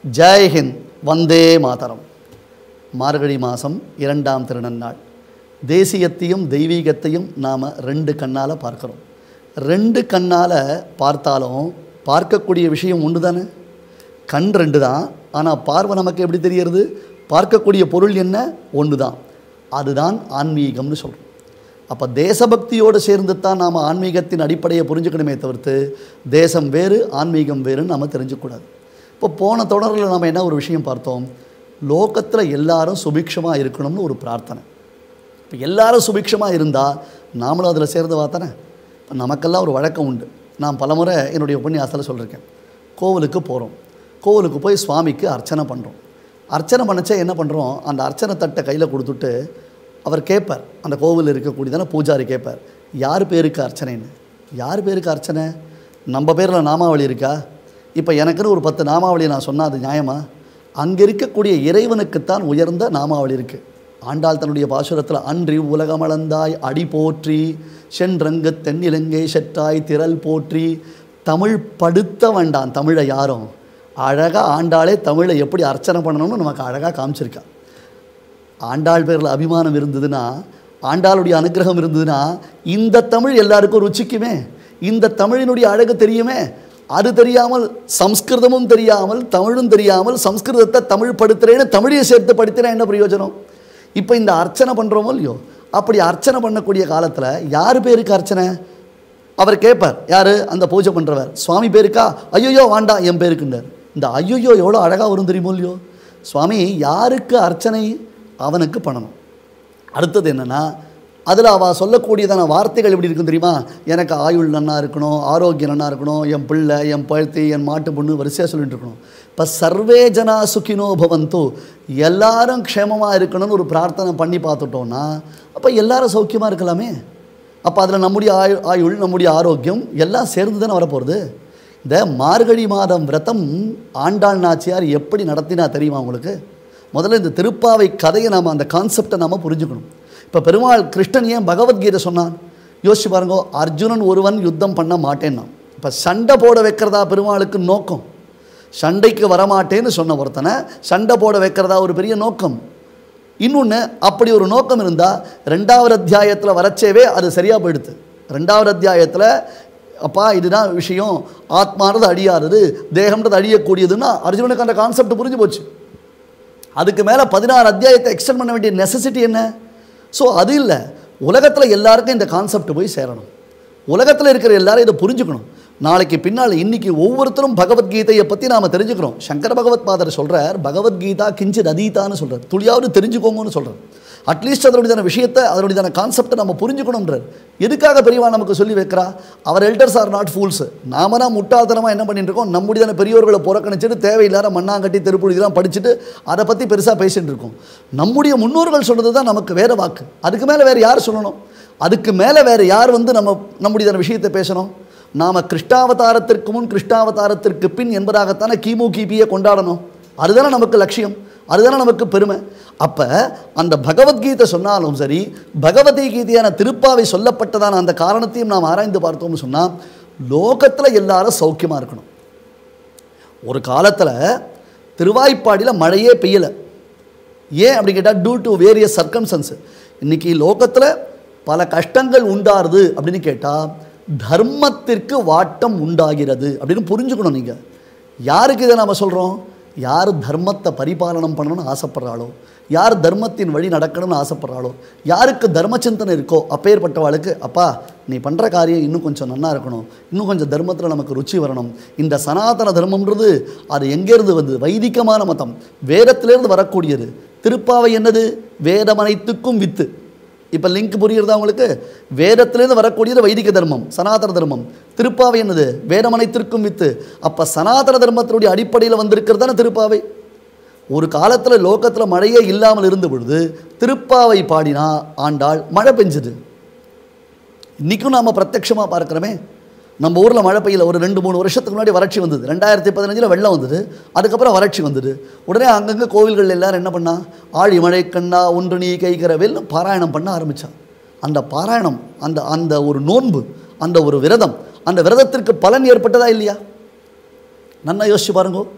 ஜெய் ஹிந்த் வந்தே மாதரம் மார்கழி மாதம் இரண்டாம் திருநன்னாள் தேசியத்தையும் தெய்வீகத்தையும் நாம் ரெண்டு கண்ணால் பார்க்குறோம் ரெண்டு கண்ணால் பார்த்தாலும் பார்க்கக்கூடிய விஷயம் ஒன்று தானே கண் ரெண்டு தான் ஆனால் பார்வை நமக்கு எப்படி தெரியறது பார்க்கக்கூடிய பொருள் என்ன ஒன்று தான் அதுதான் ஆன்மீகம்னு சொல்கிறோம் அப்போ தேசபக்தியோடு சேர்ந்து தான் நாம் ஆன்மீகத்தின் அடிப்படையை புரிஞ்சுக்கணுமே தவிர்த்து தேசம் வேறு ஆன்மீகம் வேறுன்னு நாம் தெரிஞ்சுக்கூடாது இப்போ போன தொடரில் நம்ம என்ன ஒரு விஷயம் பார்த்தோம் லோகத்தில் எல்லாரும் சுபிக்ஷமாக இருக்கணும்னு ஒரு பிரார்த்தனை இப்போ எல்லாரும் சுபிக்ஷமாக இருந்தால் நாமளும் அதில் சேர்ந்தவா தானே இப்போ நமக்கெல்லாம் ஒரு வழக்கம் உண்டு நான் பலமுறை என்னுடைய உபன்யாசத்தில் சொல்லியிருக்கேன் கோவிலுக்கு போகிறோம் கோவிலுக்கு போய் சுவாமிக்கு அர்ச்சனை பண்ணுறோம் அர்ச்சனை பண்ணச்சா என்ன பண்ணுறோம் அந்த அர்ச்சனை தட்டை கையில் கொடுத்துட்டு அவர் கேட்பார் அந்த கோவில் இருக்கக்கூடியதான பூஜாரி கேட்பார் யார் பேருக்கு அர்ச்சனைன்னு யார் பேருக்கு அர்ச்சனை நம்ம பேரில் நாமாவளி இருக்கா இப்போ எனக்குன்னு ஒரு பத்து நாமாவளி நான் சொன்னால் அது நியாயமா அங்கே இருக்கக்கூடிய இறைவனுக்குத்தான் உயர்ந்த நாமாவளி இருக்குது ஆண்டாள் தன்னுடைய பாசுரத்தில் அன்றி உலகமளந்தாய் அடி போற்றி சென்றங்கு தென்னிலங்கை செற்றாய் திரள் போற்றி தமிழ் படுத்த வேண்டாம் தமிழை யாரும் அழகாக ஆண்டாளே தமிழை எப்படி அர்ச்சனை பண்ணணும்னு நமக்கு அழகாக காமிச்சிருக்கா ஆண்டாள் பேரில் அபிமானம் இருந்ததுன்னா ஆண்டாளுடைய அனுகிரகம் இருந்ததுன்னா இந்த தமிழ் எல்லாருக்கும் ருச்சிக்குமே இந்த தமிழினுடைய அழகு தெரியுமே அது தெரியாமல் சம்ஸ்கிருதமும் தெரியாமல் தமிழும் தெரியாமல் சம்ஸ்கிருதத்தை தமிழ் படுத்துறேன்னு தமிழையை சேர்த்து படித்தேன்னா என்ன பிரயோஜனம் இப்போ இந்த அர்ச்சனை பண்ணுறோமோ இல்லையோ அப்படி அர்ச்சனை பண்ணக்கூடிய காலத்தில் யார் பேருக்கு அர்ச்சனை அவர் கேட்பார் யார் அந்த பூஜை பண்ணுறவர் சுவாமி பேருக்கா ஐயோ வாண்டாம் என் பேருக்குண்டார் இந்த ஐயோ எவ்வளோ அழகாக வரும் தெரியுமோ இல்லையோ சுவாமி யாருக்கு அர்ச்சனை அவனுக்கு பண்ணணும் அடுத்தது என்னென்னா அதில் அவள் சொல்லக்கூடியதான வார்த்தைகள் எப்படி இருக்கும் தெரியுமா எனக்கு ஆயுள் நன்னா இருக்கணும் ஆரோக்கியம் நன்னா இருக்கணும் என் பிள்ளை என் பழுத்தி என் மாட்டு பொண்ணு வரிசையாக சொல்லிட்டு இருக்கணும் இப்போ சர்வே ஜனா சுகினோ பவந்து எல்லாரும் க்ஷேமமாக இருக்கணும்னு ஒரு பிரார்த்தனை பண்ணி பார்த்துட்டோன்னா அப்போ எல்லாரும் சௌக்கியமாக இருக்கலாமே அப்போ அதில் நம்முடைய ஆயு ஆயுள் நம்முடைய ஆரோக்கியம் எல்லாம் சேர்ந்து தானே வரப்போகிறது இந்த மார்கழி மாதம் விரதம் ஆண்டாள் நாச்சியார் எப்படி நடத்தினா தெரியுமா உங்களுக்கு முதல்ல இந்த திருப்பாவை கதையை நாம் அந்த கான்செப்டை நாம் புரிஞ்சுக்கணும் இப்போ பெருமாள் கிருஷ்ணன் ஏன் பகவத்கீதை சொன்னான் யோசிச்சு பாருங்க அர்ஜுனன் ஒருவன் யுத்தம் பண்ண மாட்டேன்னா இப்போ சண்டை போட வைக்கிறதா பெருமாளுக்கு நோக்கம் சண்டைக்கு வரமாட்டேன்னு சொன்ன ஒருத்தனை சண்டை போட வைக்கிறதா ஒரு பெரிய நோக்கம் இன்னொன்று அப்படி ஒரு நோக்கம் இருந்தால் ரெண்டாவது அத்தியாயத்தில் வரச்சேவே அது சரியாக போயிடுது ரெண்டாவது அத்தியாயத்தில் அப்பா இதுதான் விஷயம் ஆத்மானது அழியாதது தேகம்ன்றது அழியக்கூடியதுன்னா அர்ஜுனனுக்கு அந்த கான்செப்ட் புரிஞ்சு போச்சு அதுக்கு மேலே பதினாறு அத்தியாயத்தை எக்ஸ்டெண்ட் பண்ண வேண்டிய நெசசிட்டி என்ன ஸோ அது இல்லை உலகத்தில் எல்லாருக்கும் இந்த கான்செப்ட் போய் சேரணும் உலகத்தில் இருக்கிற எல்லாரும் இதை புரிஞ்சுக்கணும் நாளைக்கு பின்னால் இன்னைக்கு ஒவ்வொருத்தரும் பகவத்கீதையை பற்றி நாம் தெரிஞ்சுக்கிறோம் சங்கர பகவத் பாதர் சொல்கிறார் பகவத்கீதா கிஞ்சித் அதீதான்னு சொல்கிறார் துளியாவது தெரிஞ்சுக்கோங்கன்னு சொல்கிறார் அட்லீஸ்ட் அதனுடையதான விஷயத்தை அதனுடையதான கான்செப்டை நம்ம புரிஞ்சுக்கணுன்றார் எதுக்காக பெரியவா நமக்கு சொல்லி வைக்கிறா அவர் எல்டர்ஸ் ஆர் நாட் ஃபூல்ஸ் நாம தான் முட்டாள்தனமாக என்ன பண்ணிட்டு இருக்கோம் நம்முடையதான பெரியவர்களை புறக்கணிச்சிட்டு தேவையில்லாத மண்ணாங்கட்டி திருப்புழுதிலாம் படிச்சுட்டு அதை பற்றி பெருசாக பேசிட்டு இருக்கோம் நம்முடைய முன்னோர்கள் சொல்கிறது தான் நமக்கு வேற வாக்கு அதுக்கு மேலே வேறு யார் சொல்லணும் அதுக்கு மேலே வேறு யார் வந்து நம்ம நம்முடையதான விஷயத்தை பேசணும் நாம் கிருஷ்டாவதாரத்திற்கு முன் கிருஷ்டாவதாரத்திற்கு பின் என்பதாகத்தானே கிமு கிபியை கொண்டாடணும் அதுதானே நமக்கு லட்சியம் அதுதானே நமக்கு பெருமை அப்போ அந்த பகவத்கீதை சொன்னாலும் சரி பகவதி கீதையான திருப்பாவை சொல்லப்பட்டதான அந்த காரணத்தையும் நாம் ஆராய்ந்து பார்த்தோம்னு சொன்னால் லோகத்தில் எல்லாரும் சௌக்கியமாக இருக்கணும் ஒரு காலத்தில் திருவாய்ப்பாடியில் மழையே பெய்யலை ஏன் அப்படி கேட்டால் டியூ டு வேரியஸ் சர்க்கம்சன்ஸ் இன்றைக்கி லோகத்தில் பல கஷ்டங்கள் உண்டாருது அப்படின்னு கேட்டால் தர்மத்திற்கு வாட்டம் உண்டாகிறது அப்படின்னு புரிஞ்சுக்கணும் நீங்கள் யாருக்கு இதை நாம் சொல்கிறோம் யார் தர்மத்தை பரிபாலனம் பண்ணணும்னு ஆசைப்படுறாளோ யார் தர்மத்தின் வழி நடக்கணும்னு ஆசைப்படுறாளோ யாருக்கு தர்ம சிந்தனை இருக்கோ அப்பேற்பட்டவாளுக்கு அப்பா நீ பண்ணுற காரியம் இன்னும் கொஞ்சம் நன்னா இருக்கணும் இன்னும் கொஞ்சம் தர்மத்தில் நமக்கு ருச்சி வரணும் இந்த சனாதன தர்மம்ன்றது அது எங்கேருந்து வந்து வைதிகமான மதம் வேதத்திலேருந்து வரக்கூடியது திருப்பாவை என்னது வேதமனைத்துக்கும் வித்து இப்போ லிங்க் புரியுறதா உங்களுக்கு வேதத்திலேருந்து வரக்கூடியது வைதிக தர்மம் சனாதன தர்மம் திருப்பாவை என்னது வேதமனைத்திற்கும் வித்து அப்போ சனாதன தர்மத்தினுடைய அடிப்படையில் வந்திருக்கிறது தானே திருப்பாவை ஒரு காலத்தில் லோகத்தில் மழையே இல்லாமல் இருந்த பொழுது திருப்பாவை பாடினா ஆண்டாள் மழை பெஞ்சுது இன்றைக்கும் நாம் பிரத்யட்சமாக பார்க்குறோமே நம்ம ஊரில் மழை பெய்யல ஒரு ரெண்டு மூணு வருஷத்துக்கு முன்னாடி வறட்சி வந்தது ரெண்டாயிரத்தி பதினஞ்சில் வெள்ளம் வந்தது அதுக்கப்புறம் வறட்சி வந்தது உடனே அங்கங்கே கோவில்கள் எல்லாரும் என்ன பண்ணா ஆழி மழை கண்ணா ஒன்று நீ கைக்கிறவேல்னு பாராயணம் பண்ண ஆரம்பித்தான் அந்த பாராயணம் அந்த அந்த ஒரு நோன்பு அந்த ஒரு விரதம் அந்த விரதத்திற்கு பலன் ஏற்பட்டதா இல்லையா நன்னா யோசிச்சு பாருங்க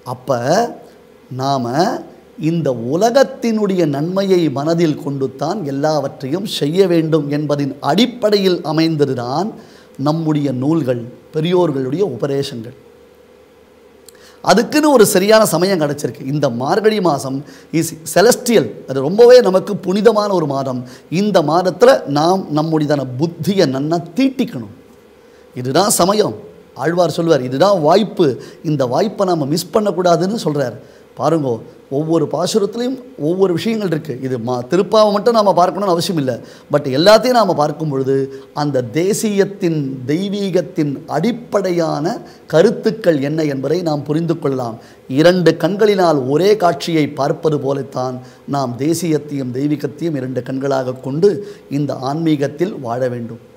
அப்போ நாம் இந்த உலகத்தினுடைய நன்மையை மனதில் கொண்டுத்தான் எல்லாவற்றையும் செய்ய வேண்டும் என்பதின் அடிப்படையில் அமைந்ததுதான் நம்முடைய நூல்கள் பெரியோர்களுடைய உபதேசங்கள் அதுக்குன்னு ஒரு சரியான சமயம் கிடச்சிருக்கு இந்த மார்கழி மாதம் இஸ் செலஸ்டியல் அது ரொம்பவே நமக்கு புனிதமான ஒரு மாதம் இந்த மாதத்தில் நாம் நம்முடையதான புத்தியை நன்னா தீட்டிக்கணும் இதுதான் சமயம் ஆழ்வார் சொல்வார் இதுதான் வாய்ப்பு இந்த வாய்ப்பை நாம் மிஸ் பண்ணக்கூடாதுன்னு சொல்கிறார் பாருங்கோ ஒவ்வொரு பாசுரத்துலேயும் ஒவ்வொரு விஷயங்கள் இருக்குது இது மா திருப்பாவை மட்டும் நாம் பார்க்கணும்னு அவசியம் இல்லை பட் எல்லாத்தையும் நாம் பார்க்கும் பொழுது அந்த தேசியத்தின் தெய்வீகத்தின் அடிப்படையான கருத்துக்கள் என்ன என்பதை நாம் புரிந்து கொள்ளலாம் இரண்டு கண்களினால் ஒரே காட்சியை பார்ப்பது போலத்தான் நாம் தேசியத்தையும் தெய்வீகத்தையும் இரண்டு கண்களாக கொண்டு இந்த ஆன்மீகத்தில் வாழ வேண்டும்